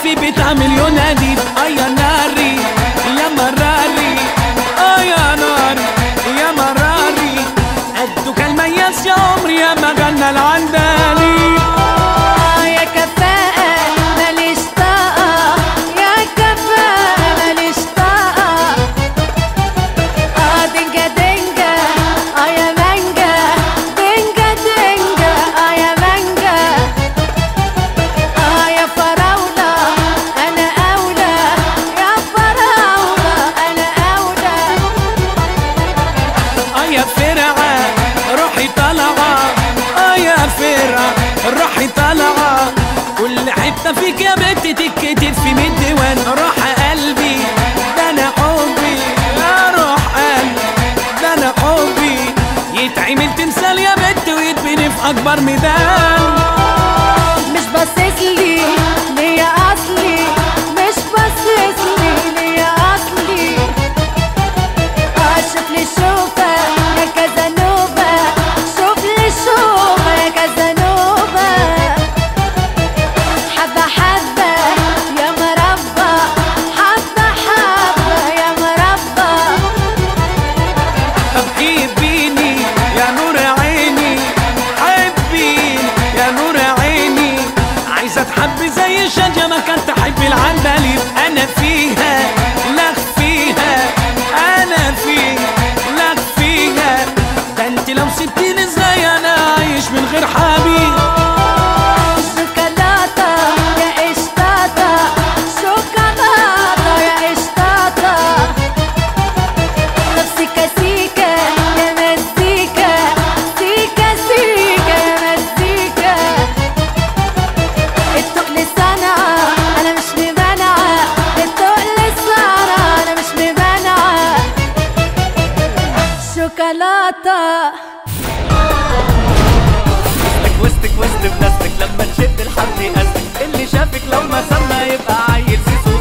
في بيتها مليون اديب اه يا ناري يا مراري اه يا ناري يا مراري قدك المياس يا عمري يا ما جنى العندلي آه يا كفاءة ماليش طاقة يا كفاءة ماليش طاقة آه دنجا دنجا آه يا مانجا دنجا دنجا آه يا مانجا آه يا فراولة أنا أولى يا فراولة أنا أولى اه يا فرعة روحي طالعة اه يا فرعة روحي طالعة كل حتة فيك يا بنت تتكتب في مية ديوان روح قلبي ده انا حبي يا روح قلبي ده انا حبي يتعمل تمثال يا بنت ويتبني في اكبر ميدان مش باصص لي ليا اصلي مش باصص لي ليا اصلي اشوف لي شوفه يا كازانوفا شوف لي شوفه يا كازانوفا حبه حبه يا مربى حبه حبه يا مربى طب حبيني يا نور عيني حبيني يا نور عيني عايزة تحبي زي الشجرة ما كانت تحب العندليب أنا فيها لك فيها أنا فيها لك فيها ده أنت لو سبتيني ازاي أنا عايش من غير حبيب شوكولاتة يا قشطاطة شوكولاتة يا قشطاطة طب سيكا سيكا يا مزيكا سيكا سيكا يا مزيكا التقل صنعة أنا مش ممانعة التقل صنعة أنا مش ممانعة شوكولاتة وسطك وسط بنفسك لما تشد الحبل يأذك اللي شافك لو ما سمى يبقى عيل سيسو